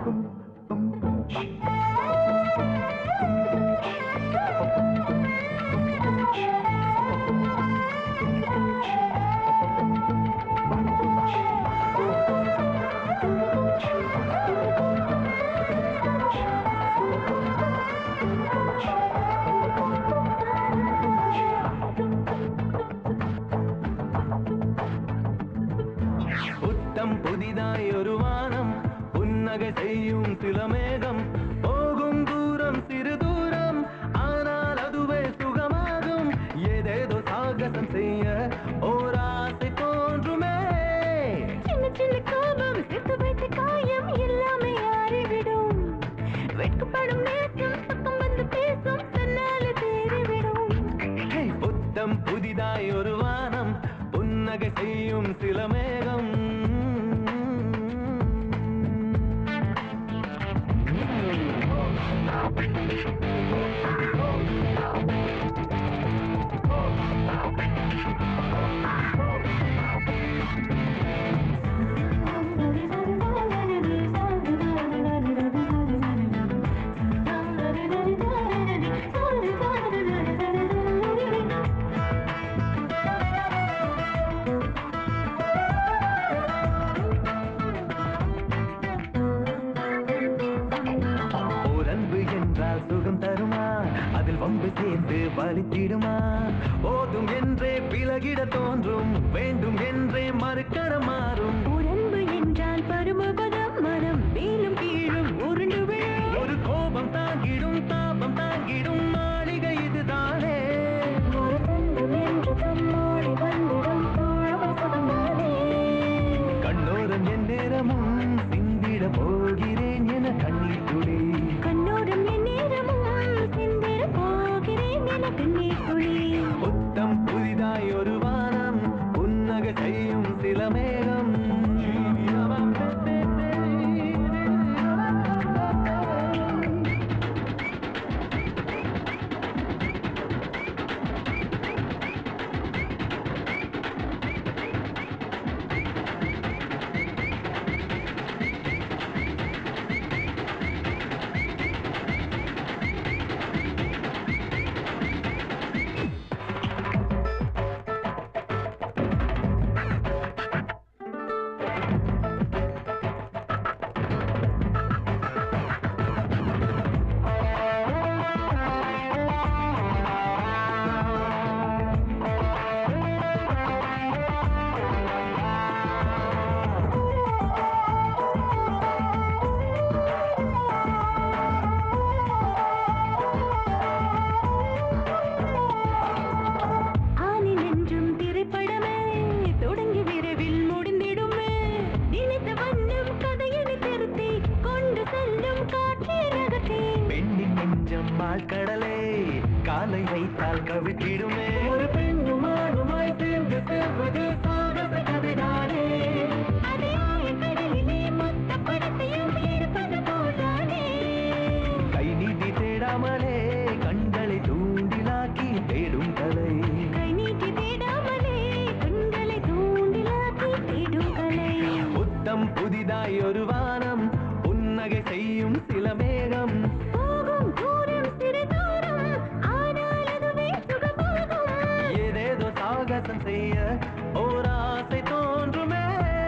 புத்தம் புதிதாய் ஒரு வானம் புன்னகை செய்யும் சில மேகம் போகும் தூரம் சிறு தூரம் ஆனால் அதுவே சுகமாகும் ஏதேதோ சாகசம் செய்ய ஓர் ஆசை தோன்றுமே சின்ன சின்ன கோபம் சேர்த்து வைத்த காயம் எல்லாமே ஆறிவிடும் வெட்கப்படும் நேசம் பக்கம் வந்து பேசும் தன்னாலே தேறிவிடும் ஹே, புத்தம் புதிதாய் ஒரு வானம் புன்னகை செய்யும் சில மேகம் ஓர் அன்பு என்றால் சுகம் தருமா அதில் வம்பு சேர்ந்து வலித்திடுமா போதும் என்றே விலகிட தோன்றும் வேண்டும் என்றே மறுக்கட மாறும் உடம்பு என்றால் பருமபதம் மனம் மேலும் கீழும் உருண்டு விழும் ஒரு கோபம் தாங்கிடும் தாபம் தாங்கிடும் மாளிகை இதுதானே ஒரு துன்பம் என்று தம்மோடு வந்திடும் தோழமை சுகமானே கண்ணோரம் என் நேரமும் சிந்திட போகிறேன் என கண்ணீர் துளி கண்ணோரம் என் நேரமும் சிந்திர போகிறேன் என கண்ணீர் துளி புத்தம் புதிதாய் ஒரு வானம் புன்னகை செய்யும் சில மேகம் ஆணின் என்றும் திரைப்படமே தொடங்கி விரைவில் முடிந்திடுமே நினைத்த வண்ணம் கதையினை திருத்தி கொண்டு செல்லும் காட்சியை நகர்த்தி பெண்ணின் நெஞ்சம் கடலே காலை வைத்தால் கவித்திடுமே ஒரு பெண்ணும் ஆணுமாய் சேர்ந்து செல்வது சாகச கதைதானே அதே கடலிலே மொத்த படத்தையும் எடுப்பது போலானே கை நீட்டி தேடாமலே கண்களை தூண்டிலாக்கி தேடும் கலை கை நீட்டி தேடாமலே கண்களை தூண்டிலாக்கி தேடும் கலை புத்தம் புதிதாய் ஒரு வானம் புன்னகை செய்யும் சில மேகம் போகும் தூரம் சிறு தூரம் ஆனால் அதுவே சுகபோகம் ஏதேதோ சாகசம் செய்ய ஓர் ஆசை தோன்றுமே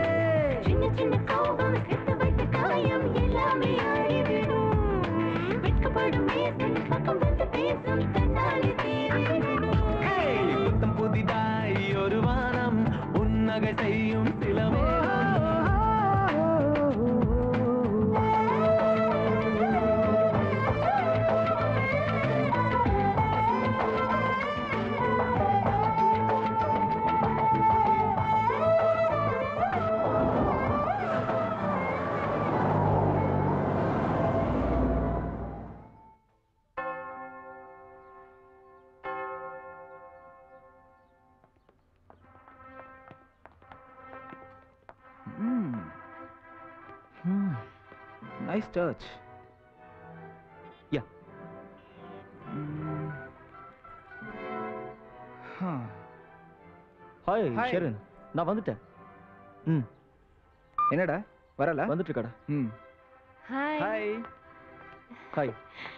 சின்ன சின்ன கோபம் சேர்த்து வைத்த காயம் எல்லாமே ஆறிவிடும் வெட்கப்படும் நேசம் பக்கம் வந்து பேசும் தன்னாலே தேறிவிடும் ஹேய், புத்தம் புதிதாய் ஒரு வானம் புன்னகை செய்யும் சில மேகம் Nice touch. Yeah. Hi Hi. Sharan நான் வந்துட்டேன் ம் என்னடா வரல வந்துட்டு இருக்கடா ம் ஹாய் ஹாய் ஹாய்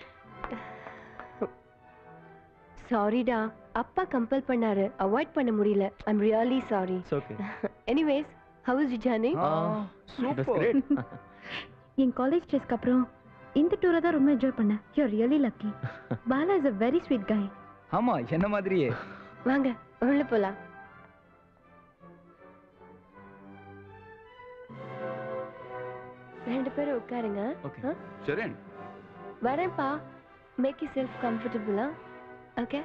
சாரிடா அப்பா கம்பல் பண்ணாரு அவாய்ட் பண்ண முடியல I'm really sorry it's okay anyways how is journey super great என் காலேஜ் டேஸ்க்கு அப்புறம் இந்த டூரை தான் ரொம்ப என்ஜாய் பண்ணேன் you really lucky Bala is a very sweet guy ஆமா என்ன மாதிரியே வாங்க உள்ள போலாம் ரெண்டு பேரும் உட்காருங்க ஓகே ஆ? சரண் வரேன்ப்பா மேக் யூ செல்ஃப் கம்ஃபர்டபுளா ஓகே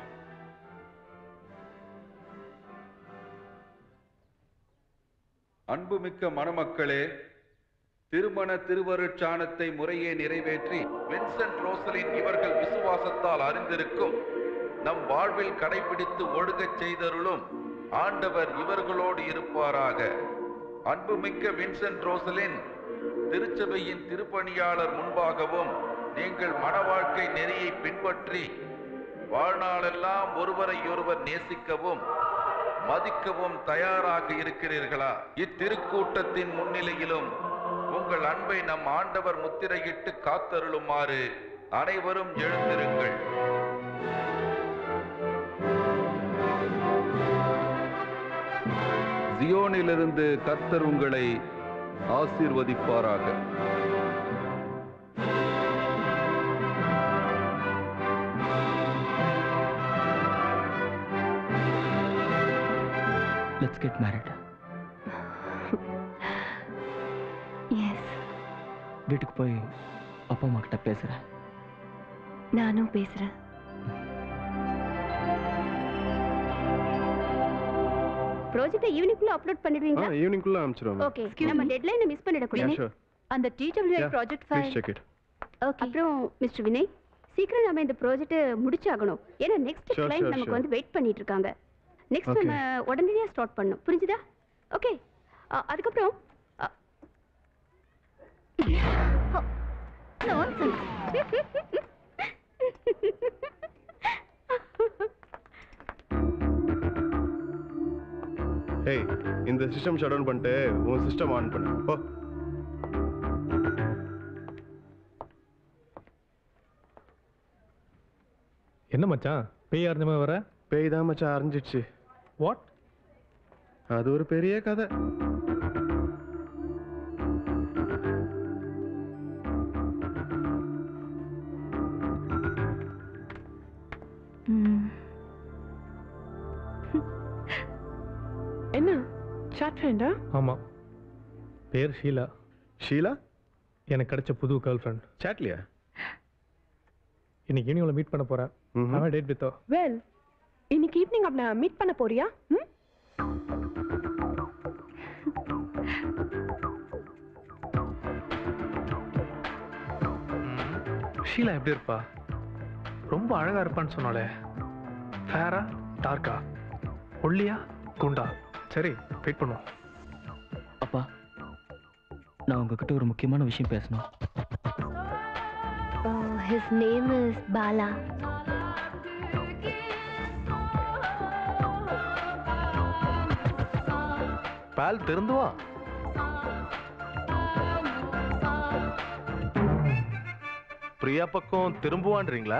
அன்புமிக்க மணமக்களே திருமண திருவருட்சாணத்தை முறையே நிறைவேற்றி வின்சென்ட் ரோசலின் இவர்கள் விசுவாசத்தால் அறிந்திருக்கும் நம் வாழ்வில் கடைபிடித்து ஒழுகச் செய்தருளும் ஆண்டவர் இவர்களோடு இருப்பாராக அன்புமிக்க வின்சென்ட் ரோசலின் திருச்சபையின் திருப்பணியாளர் முன்பாகவும் நீங்கள் மன வாழ்க்கை நெறியை பின்பற்றி வாழ்நாளெல்லாம் ஒருவரையொருவர் நேசிக்கவும் மதிக்கவும் தயாராக இருக்கிறீர்களா இத்திருக்கூட்டத்தின் முன்னிலையிலும் உங்கள் அன்பை நம் ஆண்டவர் முத்திரையிட்டு காத்தருளுமாறு அனைவரும் எழுந்திருங்கள் ஜியோனிலிருந்து கர்த்தர் உங்களை ஆசீர்வதிப்பாராக லெட்ஸ் கெட் மேரிட் எஸ் வீட்டுக்கு போய் அப்பா அம்மா கிட்ட பேசுறேன் நானும் பேசுறேன் ப்ராஜெக்ட்டை ஈவினிங்குள்ள அப்லோட் பண்ணிடுவீங்களா ஈவினிங்குள்ள அனுப்பிச்சிருவோம் ஓகே நம்ம டெட்லைனை மிஸ் பண்ணிடக்கூடாது ஷூர் அந்த DWI Yeah, project please file check it okay அப்புறம் மிஸ்டர் வினய் சீக்கிரம் நம்ம இந்த ப்ராஜெக்ட்டை முடிச்சாகணும் ஏன்னா நெக்ஸ்ட் Sure, கிளைண்ட் sure, நமக்கு sure. வந்து வெயிட் பண்ணிட்டு இருக்காங்க நெக்ஸ்ட் Okay. நம்ம உடனடியாக ஸ்டார்ட் பண்ணணும் புரிஞ்சுதா ஓகே அதுக்கப்புறம் அ, nonsense. ஏய் இந்த சிஸ்டம் ஷட் டவுன் பண்ணிட்டு உன் சிஸ்டம் ஆன் பண்ணு ஓ என்ன மச்சான் பேய் அறிஞ்ச மாதிரி வர பேய் தான் மச்சான் அறிஞ்சிடுச்சு வாட் அது ஒரு பெரிய கதை என்ன சாட் ஃப்ரெண்டா ஆமாம் பேர் ஷீலா ஷீலா எனக்கு கிடைச்ச புது கேர்ள் ஃப்ரெண்ட் சாட்லியா இன்னைக்கு ஈவினிங் மீட் பண்ண போகிறேன் அவன் டேட் வித்தோ வெல் இன்னைக்கு ஈவினிங் அவனை மீட் பண்ண போறியா ம் ஷீலா எப்படி இருப்பா ரொம்ப அழகா இருப்பான்னு சொன்னாலே ஃபேரா டார்க்கா ஒல்லியா குண்டா சரி வெயிட் பண்ணுவோம் அப்பா நான் உங்ககிட்ட ஒரு முக்கியமான விஷயம் பேசணும் ஹிஸ் நேம் இஸ் பாலா பால் திருந்துவா பிரியா பக்கம் திரும்புவான்றீங்களா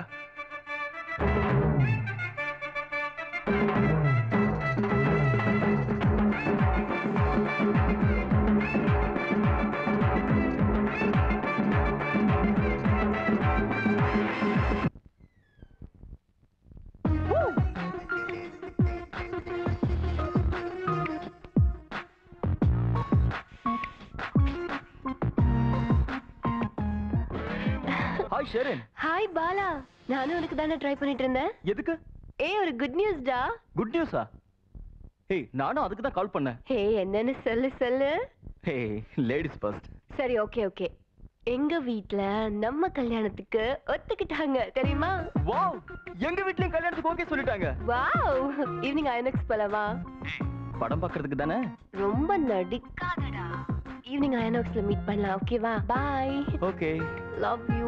ஹாய் ஷேரன் ஹாய் பாலா நானும் உனக்கு தானே ட்ரை பண்ணிட்டு இருந்தேன் எதுக்கு ஏய் ஒரு குட் நியூஸ்டா குட் நியூஸா ஏய் நானும் அதுக்கு தான் கால் பண்ணேன் ஹே என்னன்னு சொல்லு சொல்லு ஹே லேடிஸ் ஃபர்ஸ்ட் சரி ஓகே ஓகே எங்க வீட்ல நம்ம கல்யாணத்துக்கு ஒத்துக்கிட்டாங்க தெரியுமா வாவ் எங்க வீட்லயும் கல்யாணத்துக்கு ஓகே சொல்லிட்டாங்க வாவ் ஈவினிங் ஐநக்ஸ் போலவா படம் பார்க்கறதுக்கு தானே ரொம்ப நடிக்காதடா ஈவினிங் ஐநாக்ஸ்ல மீட் பண்ணலாம் ஓகேவா bye okay love you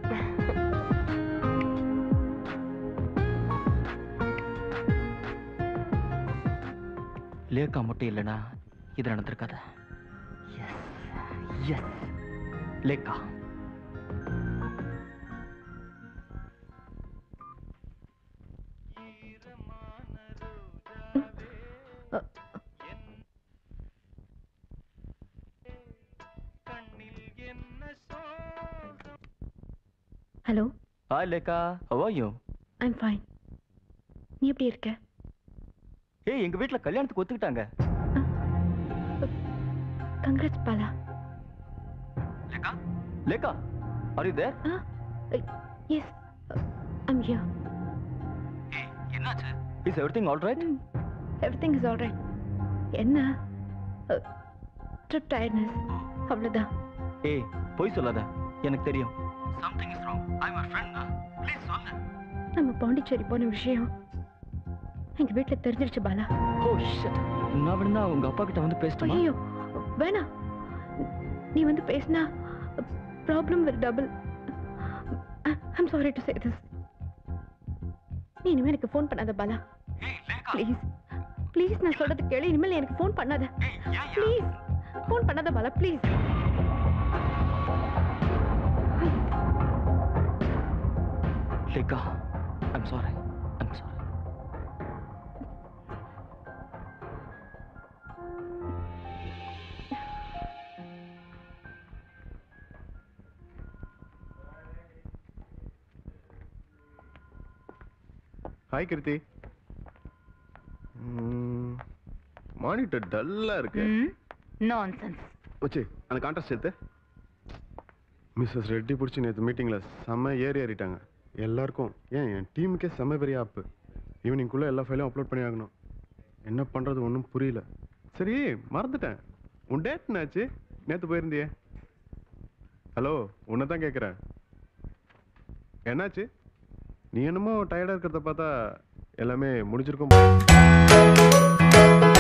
Lekha மட்டும் இல்லைனா இது நடந்திருக்காத yes yes Lekha hello hi Lekha how are you I'm fine நீ எப்படி இருக்க ஏய் எங்க வீட்ல கல்யாணத்துக்கு ஒத்துக்கிட்டாங்க congrats Bala Lekha Lekha are you there yes I'm here ஏய் என்னாச்சு is everything all right everything is all right என்ன ட்ரிப் டயர்ட்னஸ் அவ்வளோதான் ஏய் போய் சொல்லாத எனக்கு தெரியும் something is wrong I am friend please சொல்லு நம்ம பாண்டிச்சேரி போன விஷயம் எங்கள் வீட்டில் தெரிஞ்சிருச்சு பாலா ஓ ஷிட் நான் வேணா உங்க அப்பா கிட்ட வந்து பேசட்டுமா ஐயோ வேணாம் நீ வந்து பேசினா problem will double I'm sorry to say this நீ இனிமேல் எனக்கு ஃபோன் பண்ணாத பாலா ப்ளீஸ் ப்ளீஸ் நான் சொல்றது கேளு இனிமேல் நீ எனக்கு ஃபோன் பண்ணாத ப்ளீஸ் ஃபோன் பண்ணாத Bala please Lekha I'm sorry I'm sorry hi Kriti monitor டல்லா இருக்கு நான்சென்ஸ் வச்சு அந்த கான்ட்ராஸ்ட் எடுத்து மிஸ்ஸஸ் ரெட்டி பிடிச்சி நேற்று மீட்டிங்கில் செம்ம ஏறி ஏறிட்டாங்க எல்லாருக்கும் ஏன் என் டீமுக்கே செம்ம பெரிய ஆப்பு ஈவினிங்குள்ளே எல்லா ஃபைலும் அப்லோட் பண்ணி ஆகணும் என்ன பண்ணுறது ஒன்றும் புரியல சரி மறந்துட்டேன் உன் டேட் என்னாச்சு நேற்று போயிருந்தியே ஹலோ உன்னை தான் கேட்குறேன் என்னாச்சு நீ என்னமோ டயர்டாக இருக்கிறத பார்த்தா எல்லாமே முடிஞ்சிருக்கும்